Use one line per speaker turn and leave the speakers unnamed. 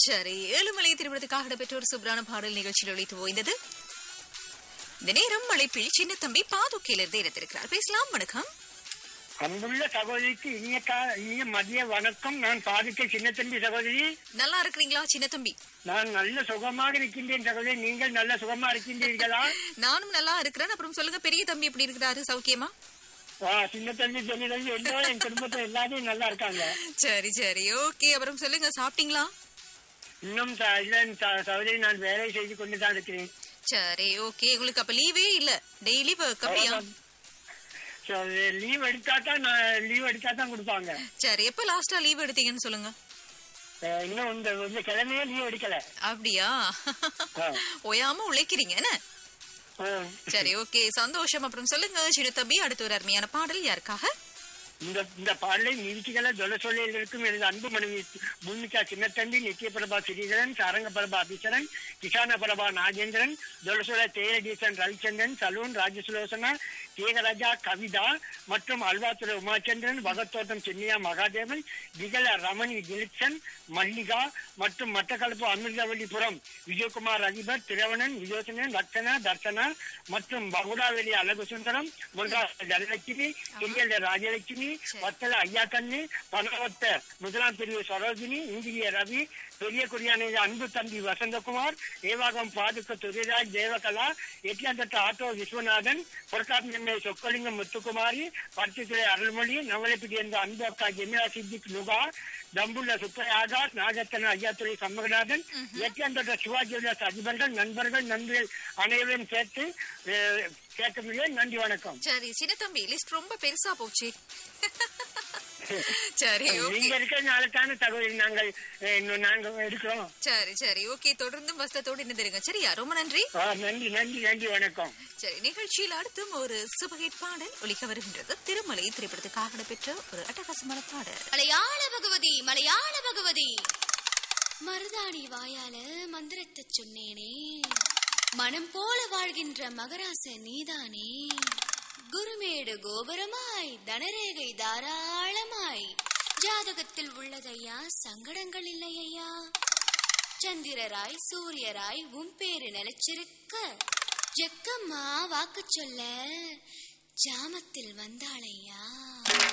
சரி ஏழுமலை திருமணத்துக்காக இடம்பெற்ற ஒரு சூப்பரான பாடல் நிகழ்ச்சியில் ஒழித்து ஓய்ந்தது இந்த நேரம் அழைப்பில் சின்ன தம்பி பாதுக்கையிலிருந்து இணைத்திருக்கிறார் பேசலாம் வணக்கம்
அன்புள்ள சகோதரிக்கு இனிய கா இனிய மதிய வணக்கம் நான் பாதிக்க சின்னத்தம்பி சகோதரி
நல்லா இருக்கிறீங்களா சின்ன தம்பி
நான் நல்ல சுகமாக இருக்கின்றேன் சகோதரி நீங்கள் நல்ல சுகமா இருக்கின்றீர்களா
நானும் நல்லா இருக்கிறேன் அப்புறம் சொல்லுங்க பெரிய தம்பி எப்படி இருக்கிறாரு சௌக்கியமா
ஆ, சின்னத்தம்பி பெரியதம்பி எல்லோரும் என் குடும்பத்துல எல்லாரும் நல்லா இருக்காங்க
சரி சரி ஓகே அப்புறம் சொல்லுங்க சாப்பிட்டீங்களா
இன்னும் ச- இல்ல ச- சகோதரி நான் வேலை செய்து கொண்டு தான் இருக்கிறேன்
சரி ஓகே உங்களுக்கு அப்ப லீவே இல்ல டெய்லி கம்மியா
லீவ் எடுத்தா தான் நான் லீவ் எடுத்தா தான் கொடுப்பாங்க
சரி எப்ப லாஸ்டா லீவ் எடுத்தீங்கன்னு சொல்லுங்க
அஹ், இன்னும் இந்த இந்த கிழமையே லீவ் எடுக்கல
அப்படியா
ஆ.
ஓயாம உழைக்கிறீங்க என்ன
ஆ.
சரி ஓகே சந்தோஷம் அப்புறம் சொல்லுங்க சின்ன தம்பி அடுத்த ஒரு அருமையான பாடல் யாருக்காக
இந்த இந்த பாடலை நிகழ்ச்சிகளை சொல்ல சொல்லியில் இருக்கும் எனது அன்பு மனைவி பூமிகா சின்னத்தம்பி நித்திய பிரபா ஸ்ரீதரன் சாரங்க பிரபா அபிசரன் கிஷான பிரபா நாகேந்திரன் ஜொலசோல தேரடீசன் ரவிச்சந்திரன் சலூன் ராஜசுலோசனா தியகராஜா கவிதா மற்றும் அல்வாத்துறை உமாச்சந்திரன் வகத்தோட்டம் சென்னியா மகாதேவன் விகல ரமணி திலீப்சன் மல்லிகா மற்றும் மட்டக்களப்பு அமிர்தவல்லிபுரம் விஜயகுமார் அதிபர் திரவணன் விஜோசனன் ரத்தனா தர்சனா மற்றும் பகுடாவெளி அழகு சுந்தரம் முன்ரா தனலட்சுமி கிரியல் ராஜலட்சுமி வத்தல ஐயாக்கண்ணு பனவத்த முதலாம் பிரிவு சரோஜினி இந்திரிய ரவி பெரிய குடியான அன்பு தம்பி வசந்தகுமார் ஏவாகம் பாதுக்க துரைராஜ் தேவகலா எட்டியாந்தட்ட ஆட்டோ விஸ்வநாதன் பொற்காப்பு எம்ஏ சொக்கலிங்கம் முத்துக்குமாரி பருத்தித்துறை அருள்மொழி நவலப்பிடி என்ற அன்பு அக்கா ஜெமிலா சித்திக் நுகா தம்புள்ள சுப்பை ஆகாஷ் நாகத்தன ஐயாத்துறை சண்முகநாதன் எட்டியாந்தட்ட சிவாஜி அதிபர்கள் நண்பர்கள் நண்பர்கள் அனைவரையும் சேர்த்து அஹ், கேட்க முடியும் நன்றி வணக்கம்
சரி சின்ன தம்பி லிஸ்ட் ரொம்ப பெருசா போச்சு சரி ஓகே
நீங்க இருக்கிறதுனால தானே தகவல் நாங்கள் அஹ், இன்னும் நாங்க எடுக்கிறோம்
சரி சரி ஓகே தொடர்ந்து வசத்தோடு இணைந்திருங்க சரியா ரொம்ப நன்றி
ஆ, நன்றி நன்றி நன்றி வணக்கம்
சரி நிகழ்ச்சியில் அடுத்தும் ஒரு சுபகிட் பாடல் ஒலிக்க வருகின்றது திருமலை திரைப்படத்துக்காக இடம்பெற்ற ஒரு அட்டகாசமான பாடல்
மலையாள பகவதி மலையாள பகவதி மருதாணி வாயால மந்திரத்தை சொன்னேனே மனம் போல வாழ்கின்ற மகராச நீதானே குருமேடு கோபுரமாய் தனரேகை தாராளமாய் ஜாதகத்தில் உள்ளதையா சங்கடங்கள் இல்லையா சந்திரராய் சூரியராய் உன் பேரு நிலைச்சிருக்க ஜக்கம்மா வாக்கு சொல்ல ஜாமத்தில் வந்தாளையா